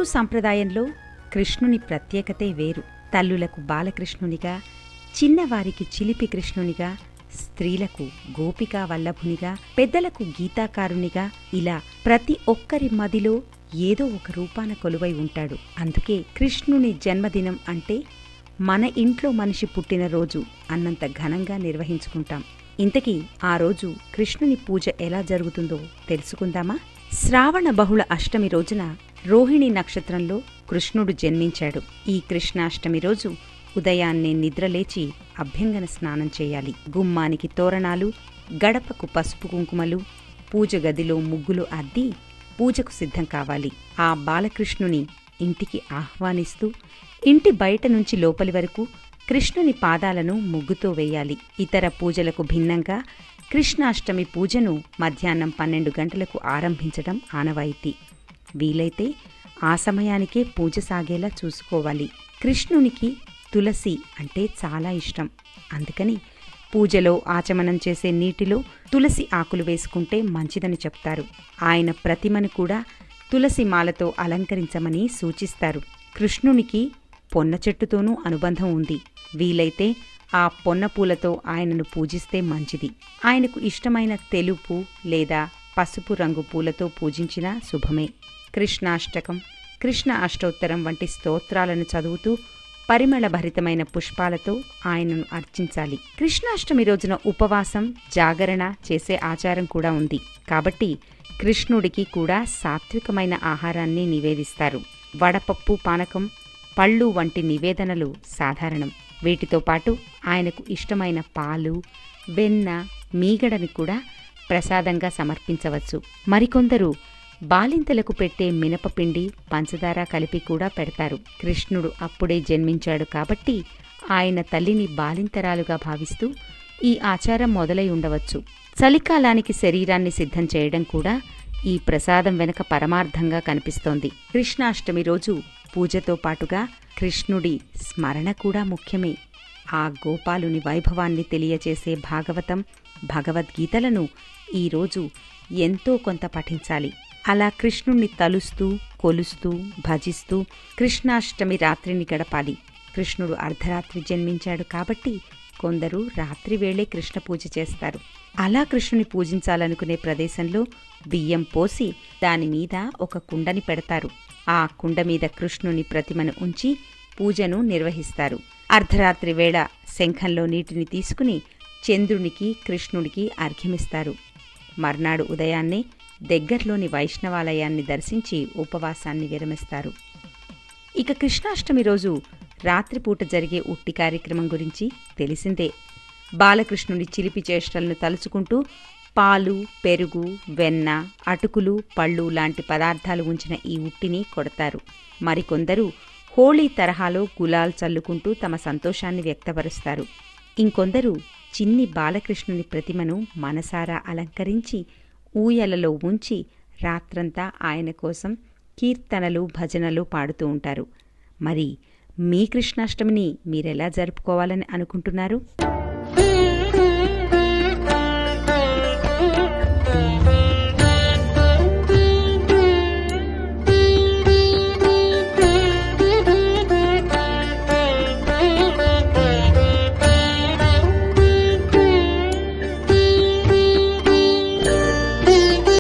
సంప్రదాయంలో కృష్ణుని ప్రత్యేకతే వేరు తల్లులకు బాలకృష్ణునిగా చిన్నవారికి చిలిపి కృష్ణునిగా స్త్రీలకు గోపికా వల్లభునిగా పెద్దలకు గీతాకారునిగా ఇలా ప్రతి ఒక్కరి మదిలో ఏదో ఒక రూపాన కొలువై ఉంటాడు అందుకే కృష్ణుని జన్మదినం అంటే మన ఇంట్లో మనిషి పుట్టినరోజు అన్నంత ఘనంగా నిర్వహించుకుంటాం ఇంతకీ ఆ రోజు కృష్ణుని పూజ ఎలా జరుగుతుందో తెలుసుకుందామా శ్రావణ బహుళ అష్టమి రోజున రోహిణి నక్షత్రంలో కృష్ణుడు జన్మించాడు ఈ కృష్ణాష్టమి రోజు ఉదయాన్నే నిద్రలేచి అభ్యంగన స్నానం చేయాలి గుమ్మానికి తోరణాలు గడపకు పసుపు కుంకుమలు పూజ గదిలో ముగ్గులు అద్ది పూజకు సిద్ధం కావాలి ఆ బాలకృష్ణుని ఇంటికి ఆహ్వానిస్తూ ఇంటి బయట నుంచి లోపలి వరకు కృష్ణుని పాదాలను ముగ్గుతో వేయాలి ఇతర పూజలకు భిన్నంగా కృష్ణాష్టమి పూజను మధ్యాహ్నం పన్నెండు గంటలకు ఆరంభించడం ఆనవాయితీ వీలైతే ఆ సమయానికే పూజ సాగేలా చూసుకోవాలి కృష్ణునికి తులసి అంటే చాలా ఇష్టం అందుకని పూజలో ఆచమనం చేసే నీటిలో తులసి ఆకులు వేసుకుంటే మంచిదని చెప్తారు ఆయన ప్రతిమను కూడా తులసి మాలతో అలంకరించమని సూచిస్తారు కృష్ణునికి పొన్న చెట్టుతోనూ అనుబంధం ఉంది వీలైతే ఆ పొన్న పూలతో ఆయనను పూజిస్తే మంచిది ఆయనకు ఇష్టమైన తెలుపు లేదా పసుపు రంగు పూలతో పూజించినా శుభమే కృష్ణాష్టకం కృష్ణ అష్టోత్తరం వంటి స్తోత్రాలను చదువుతూ పరిమళభరితమైన పుష్పాలతో ఆయనను అర్చించాలి కృష్ణాష్టమి రోజున ఉపవాసం జాగరణ చేసే ఆచారం కూడా ఉంది కాబట్టి కృష్ణుడికి కూడా సాత్వికమైన ఆహారాన్ని నివేదిస్తారు వడపప్పు పానకం పళ్ళు వంటి నివేదనలు సాధారణం వీటితో పాటు ఆయనకు ఇష్టమైన పాలు వెన్న మీగడని కూడా ప్రసాదంగా సమర్పించవచ్చు మరికొందరు బాలింతలకు పెట్టే మినపపిండి పంచదార కలిపి కూడా పెడతారు కృష్ణుడు అప్పుడే జన్మించాడు కాబట్టి ఆయన తల్లిని బాలింతరాలుగా భావిస్తూ ఈ ఆచారం మొదలై ఉండవచ్చు చలికాలానికి శరీరాన్ని సిద్ధం చేయడం కూడా ఈ ప్రసాదం వెనుక పరమార్థంగా కనిపిస్తోంది కృష్ణాష్టమి రోజు పూజతో పాటుగా కృష్ణుడి స్మరణ కూడా ముఖ్యమే ఆ గోపాలుని వైభవాన్ని తెలియచేసే భాగవతం భగవద్గీతలను ఈరోజు ఎంతో కొంత పఠించాలి అలా కృష్ణుణ్ణి తలుస్తూ కొలుస్తూ భజిస్తూ కృష్ణాష్టమి రాత్రిని గడపాలి కృష్ణుడు అర్ధరాత్రి జన్మించాడు కాబట్టి కొందరు రాత్రి వేళే కృష్ణ పూజ చేస్తారు అలా కృష్ణుని పూజించాలనుకునే ప్రదేశంలో బియ్యం పోసి దానిమీద ఒక కుండని పెడతారు ఆ కుండ మీద కృష్ణుని ప్రతిమను ఉంచి పూజను నిర్వహిస్తారు అర్ధరాత్రి వేళ శంఖంలో నీటిని తీసుకుని చంద్రునికి కృష్ణుడికి అర్ఘ్యమిస్తారు మర్నాడు ఉదయాన్నే దగ్గర్లోని వైష్ణవాలయాన్ని దర్శించి ఉపవాసాన్ని విరమిస్తారు ఇక కృష్ణాష్టమి రోజు రాత్రిపూట జరిగే ఉట్టి కార్యక్రమం గురించి తెలిసిందే బాలకృష్ణుని చిలిపి చేష్టలను తలుచుకుంటూ పాలు పెరుగు వెన్న అటుకులు పళ్ళు లాంటి పదార్థాలు ఉంచిన ఈ ఉట్టిని కొడతారు మరికొందరు హోళీ తరహాలో గులాల్ చల్లుకుంటూ తమ సంతోషాన్ని వ్యక్తపరుస్తారు ఇంకొందరు చిన్ని బాలకృష్ణుని ప్రతిమను మనసారా అలంకరించి ఊయలలో ఉంచి రాత్రంతా ఆయన కోసం కీర్తనలు భజనలు పాడుతూ ఉంటారు మరి మీ కృష్ణాష్టమిని మీరెలా జరుపుకోవాలని అనుకుంటున్నారు